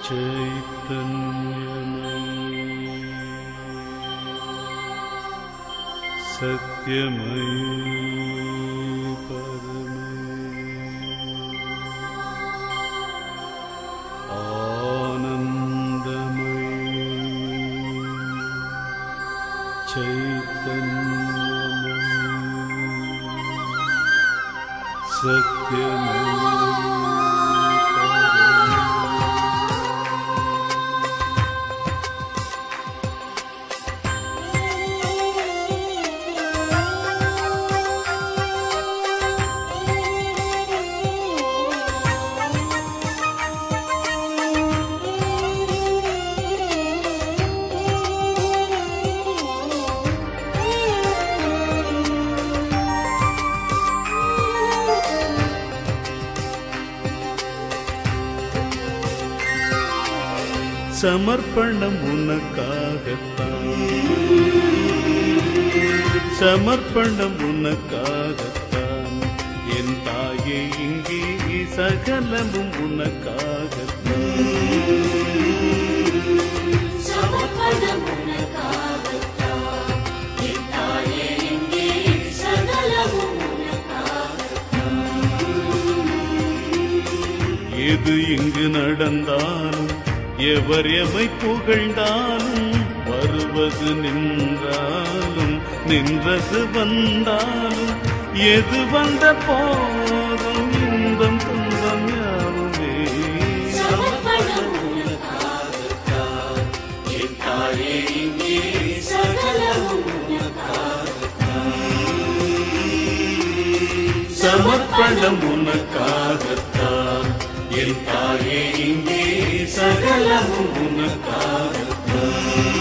चैतन्यमयी सत्यमयी परमे आनन्दमयी चैतन्यमयी सत्यमयी परमे சமர்ப்பணம் உனக்காகத்தான் சமர்ப்பணம் உனக்காகத்தான் என் தாயே இங்கே சகலமும் உனக்காகத்தான் சமர்ப்பணம் உனக்காகத்தான். என் தாயே இங்கே சகலமும் உனக்காகத்தான். எது இங்கு நடந்தாலும் எவர் எமை புகழ்ந்தாலும் வருவது நின்றாலும் நின்றது வந்தாலும் எது வந்த போதும் இன்பம் துன்பம் யாவுமே சமர்ப்பணம் உனக்காகத்தான். என் தாயே இங்கே சகலமும் உனக்காகத்தான். சமர்ப்பணம் உனக்காகத்தான் என் தாயே இங்கே சகலமும் உனக்காகத்தான்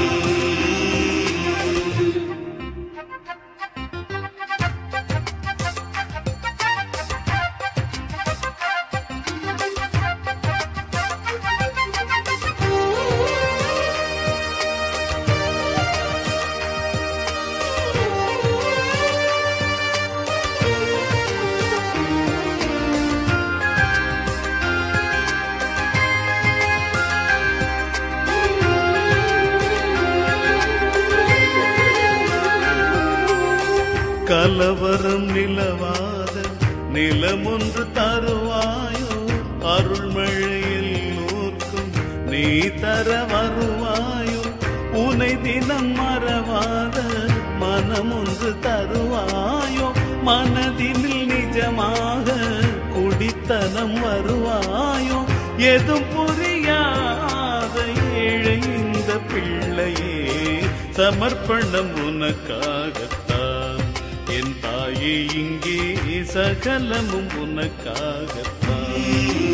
கலவரம் நிலவாத நிலமொன்று தருவாயோ அருள்மழையில் நோக்கும் நீ தர வருவாயோ உனை தினம் மறவாத மனமொன்று தருவாயோ மனதினில் நிஜமாக குடித்தனம் வருவாயோ எதும் புரியாத ஏழை இந்த பிள்ளையே சமர்ப்பணம் உனக்காகத்தான் என் தாயே இங்கே சகலமும் உனக்காகத்தான்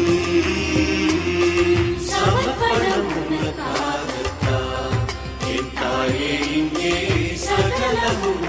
சமர்ப்பணம் உனக்காகத்தான். என் தாயே இங்கே சகலமும்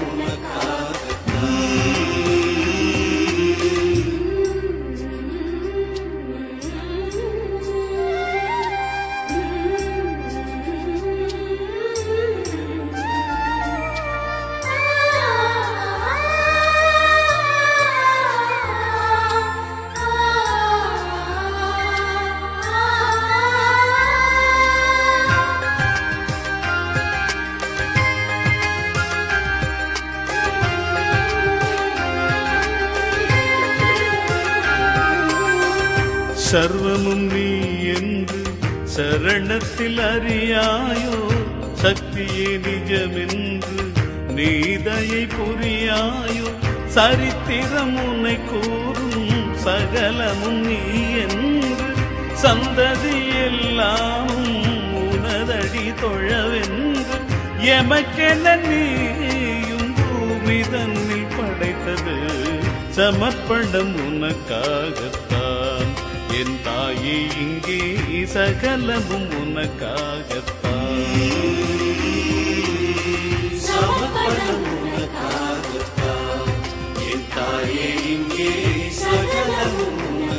சர்வமும் நீ என்று சரணத்தில் அறியாயோ சக்தியே நிஜமென்று நீதையை புரியாயோ சரித்திரம் உன்னை கூறும் சகலமும் நீ என்று சந்ததி எல்லாமும் உனதடி தொழவென்று எமக்கென நீயும் பூமி தன்னில் படைத்தது சமர்ப்பணம் உனக்காகத்தான் என் தாயே இங்கே சகலமும் உனக்காகத்தான் சமர்ப்பணம் உனக்காகத்தான். என் தாயே இங்கே சகலமும்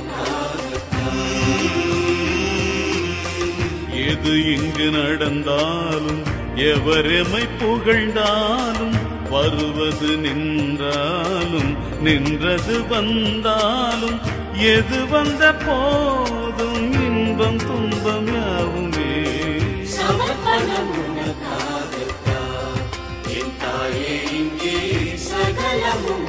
எது இங்கு நடந்தாலும் எவரெமை புகழ்ந்தாலும் வருவது நின்றாலும் நின்றது வந்தாலும் எது வந்த போதும் இன்பம் இன்பம் துன்பம் யாவுமே சமர்ப்பணம் உனக்காகத்தான் என் தாயே இங்கே சகலமும்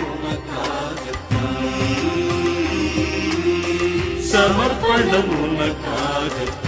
உனக்காகத்தான் சமர்ப்பணம் உனக்காகத்தான்